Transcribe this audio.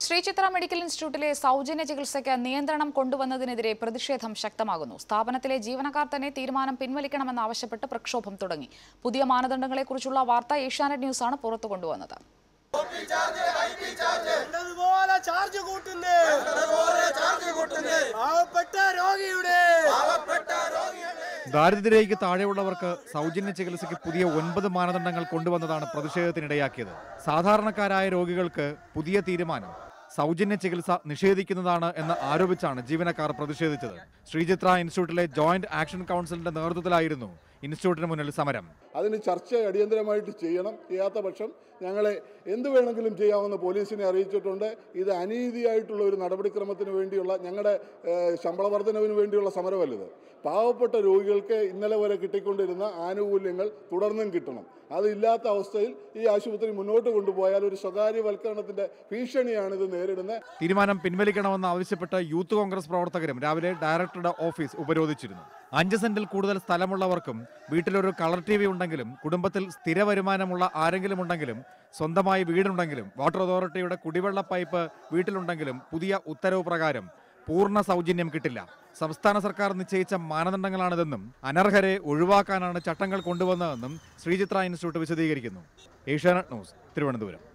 Sree Chitra medical ഇൻസ്റ്റിറ്റ്യൂട്ടിലെ സൗജന്യ ചികിത്സയ്ക്ക് നിയന്ത്രണം കൊണ്ടുവന്നതിനെതിരെ പ്രതിഷേധം ശക്തമാകുന്നു സ്ഥാപനത്തിലെ ജീവനക്കാർ തന്നെ തീരുമാനം പിൻവലിക്കണമെന്നാവശ്യപ്പെട്ട് പ്രക്ഷോഭം തുടങ്ങി പുതിയ മാനദണ്ഡങ്ങളെക്കുറിച്ചുള്ള വാർത്ത ഏഷ്യാനെറ്റ് ന്യൂസാണ് പുറത്തു കൊണ്ടുവന്നത് എന്നതുപോലെ ചാർജ് കൂട്ടുന്നേ പാവപ്പെട്ട രോഗിയുടെ ദാരിദ്ര്യരേഖയ്ക്ക് താഴെയുള്ളവർക്ക് സൗജന്യ ചികിത്സയ്ക്ക് പുതിയ ഒൻപത് മാനദണ്ഡങ്ങൾ കൊണ്ടുവന്നതാണ് പ്രതിഷേധത്തിനിടയാക്കിയത് സാധാരണക്കാരായ രോഗികൾക്ക് പുതിയ തീരുമാനം സൗജന്യ ചികിത്സ നിഷേധിക്കുന്നതാണ് എന്ന് ആരോപിച്ചാണ് ജീവനക്കാർ പ്രതിഷേധിച്ചത് ശ്രീചിത്ര ഇൻസ്റ്റിറ്റ്യൂട്ടിലെ ജോയിന്റ് ആക്ഷൻ കൗൺസിലിന്റെ നേതൃത്വത്തിലായിരുന്നു ഇൻസ്റ്റിറ്റ്യൂട്ടിന് മുന്നിൽ സമരം അതിന് ചർച്ച അടിയന്തരമായിട്ട് ചെയ്യണം ചെയ്യാത്ത പക്ഷം ഞങ്ങളെ എന്ത് വേണമെങ്കിലും ചെയ്യാമെന്ന് പോലീസിനെ അറിയിച്ചിട്ടുണ്ട് ഇത് അനീതിയായിട്ടുള്ള ഒരു നടപടിക്രമത്തിന് വേണ്ടിയുള്ള ഞങ്ങളുടെ ഏഹ്, ശമ്പള വർധനവിന് വേണ്ടിയുള്ള സമരമല്ലത് പാവപ്പെട്ട രോഗികൾക്ക് ഇന്നലെ വരെ കിട്ടിക്കൊണ്ടിരുന്ന ആനുകൂല്യങ്ങൾ തുടർന്നും കിട്ടണം അതില്ലാത്ത അവസ്ഥയിൽ ഈ ആശുപത്രി മുന്നോട്ട് കൊണ്ടുപോയാൽ ഒരു സ്വകാര്യവൽക്കരണത്തിന്റെ ഭീഷണിയാണ് ഇത് നേരിടുന്നത് തീരുമാനം പിൻവലിക്കണമെന്ന് ആവശ്യപ്പെട്ട് യൂത്ത് കോൺഗ്രസ് പ്രവർത്തകരും രാവിലെ ഡയറക്ടറുടെ ഓഫീസ് ഉപരോധിച്ചിരുന്നു അഞ്ച് സെന്റിൽ കൂടുതൽ സ്ഥലമുള്ളവർക്കും വീട്ടിലൊരു കളർ ടി വി ഉണ്ടെങ്കിലും കുടുംബത്തിൽ സ്ഥിര വരുമാനമുള്ള ആരെങ്കിലും ഉണ്ടെങ്കിലും സ്വന്തമായി വീടുണ്ടെങ്കിലും വാട്ടർ അതോറിറ്റിയുടെ കുടിവെള്ള പൈപ്പ് വീട്ടിലുണ്ടെങ്കിലും പുതിയ ഉത്തരവ് പ്രകാരം പൂർണ്ണ സൗജന്യം കിട്ടില്ല സംസ്ഥാന സർക്കാർ നിശ്ചയിച്ച മാനദണ്ഡങ്ങളാണിതെന്നും അനർഹരെ ഒഴിവാക്കാനാണ് ചട്ടങ്ങൾ കൊണ്ടുവന്നതെന്നും ശ്രീചിത്ര ഇൻസ്റ്റിറ്റ്യൂട്ട് വിശദീകരിക്കുന്നു ഏഷ്യാനെറ്റ് ന്യൂസ് തിരുവനന്തപുരം